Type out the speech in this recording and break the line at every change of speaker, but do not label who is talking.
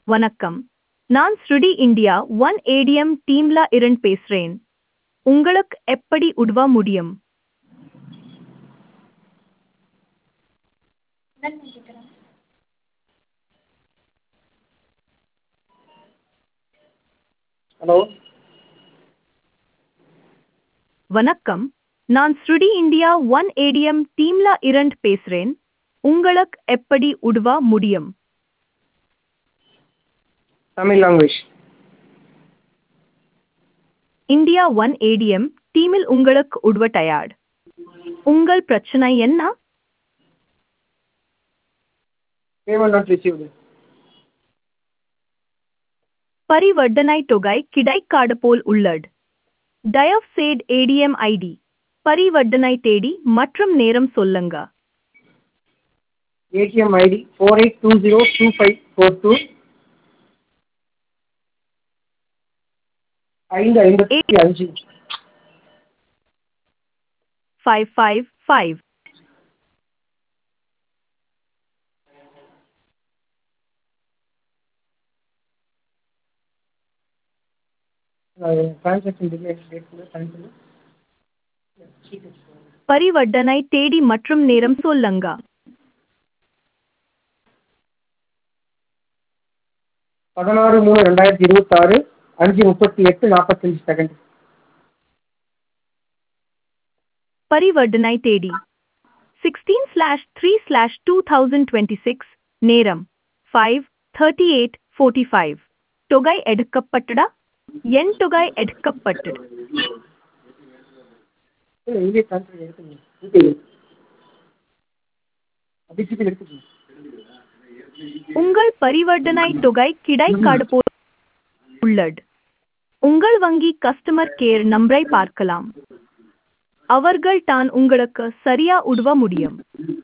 வணக்கம் நான் ஸ்ருடி இந்தியா ஒன் ஏடிஎம் டீம்ல இருந்து பேசுறேன் உங்களுக்கு எப்படி உதவ முடியும்
ஹலோ
வணக்கம் நான் ஸ்ருடி இந்தியா ஒன் ஏடிஎம் டீம்ல இருந்து பேசுறேன் உங்களுக்கு எப்படி உதவ முடியும்
Tamil language
India one ATM டீமில் உங்களுக்கு உதவ தயார் உங்கள் பிரச்சனை என்ன
பேமெண்ட் நாட் ரிசீவ்டு
பரிவர்த்தனை தொகை கிடைக்காத போல் உள்ளது தயவு செய்து ஏடிஎம் ஐடி பரிவர்த்தனை தேதி மற்றும் நேரம் சொல்லுங்க
ATM ID four eight two zero two five four two ஐந்து ஐம்பத்தி அஞ்சு
five five five
transaction delay date time சொல்லு
பரிவர்த்தனை தேதி மற்றும் நேரம் சொல்லுங்க
பதினாறு மூணு ரெண்டாயிரத்தி இருபத்தாறு அஞ்சு முப்பத்தி எட்டு நாற்பத்தஞ்சு செகண்ட்
பரிவர்த்தனை தேதி sixteen slash three slash two thousand twenty six நேரம் five thirty eight forty five தொகை எடுக்கப்பட்டதா என் தொகை எடுக்கப்பட்டது
இங்கே ட்ரான்ஸ்ஃபர் எடுத்துக்கங்க ஜிபே அப்படி ஜிபே எடுத்துக்கங்க
உங்கள் பரிவர்த்தனை தொகை கிடைக்காத போல் உள்ளது உங்கள் வங்கி கஸ்டமர் கேர் நம்பரை பார்க்கலாம் அவர்கள் தான் உங்களுக்கு சரியா உதவ முடியும்